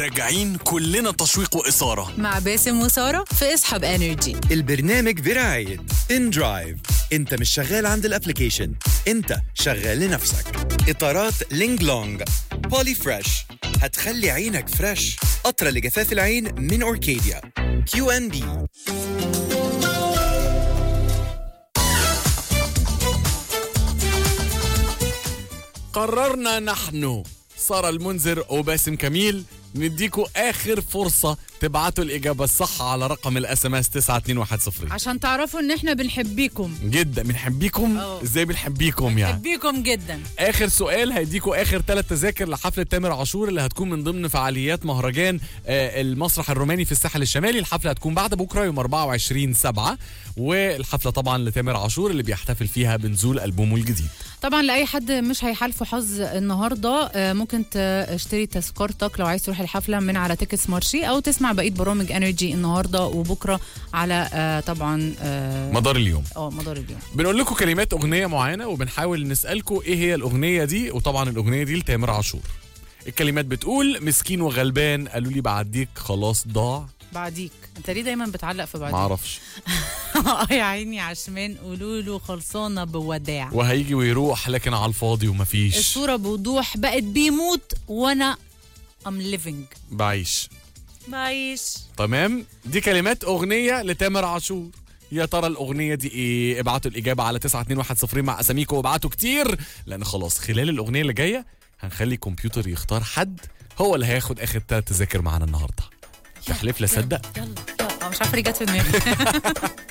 راجعين كلنا تشويق وإثارة مع باسم وسارة في اسحب انرجي البرنامج برعاية ان درايف انت مش شغال عند الابليكيشن انت شغال لنفسك اطارات لينج لونج بولي فريش هتخلي عينك فريش قطرة لجفاف العين من اوركيديا كيو ان بي قررنا نحن سارة المنذر وباسم كميل نديكوا آخر فرصة تبعتوا الإجابة الصح على رقم الاس ام اس 92110 عشان تعرفوا ان احنا بنحبيكم جدا بنحبيكم أوه. ازاي بنحبيكم يعني بنحبيكم جدا اخر سؤال هيديكوا اخر ثلاث تذاكر لحفله تامر عاشور اللي هتكون من ضمن فعاليات مهرجان آه، المسرح الروماني في الساحل الشمالي الحفله هتكون بعد بكره يوم 24 7 والحفله طبعا لتامر عاشور اللي بيحتفل فيها بنزول البومه الجديد طبعا لاي حد مش هيحالفه حظ النهارده آه، ممكن تشتري تذكرتك لو عايز تروح الحفله من على تيكتس مارشي او تسمع بقيه برامج انرجي النهارده وبكره على آه، طبعا اه مدار اليوم آه، مدار اليوم بنقول لكم كلمات اغنيه معينه وبنحاول نسالكم ايه هي الاغنيه دي وطبعا الاغنيه دي لتامر عاشور الكلمات بتقول مسكين وغلبان قالوا لي بعديك خلاص ضاع بعديك انت ليه دايما بتعلق في بعديك معرفش اه يا عيني عشمان قولوا له خلصانه بوداع وهيجي ويروح لكن على الفاضي ومفيش الصوره بوضوح بقت بيموت وانا ام ليفينج بعيش بعيش تمام دي كلمات اغنيه لتامر عاشور يا ترى الاغنيه دي ايه ابعتوا الاجابه على 92110 مع اساميكم وابعتوا كتير لان خلاص خلال الاغنيه اللي جايه هنخلي الكمبيوتر يختار حد هو اللي هياخد اخر ثلاث تذاكر معانا النهارده يحلف لا صدق يلا يلا آه، مش عارفه ليه جت في دماغي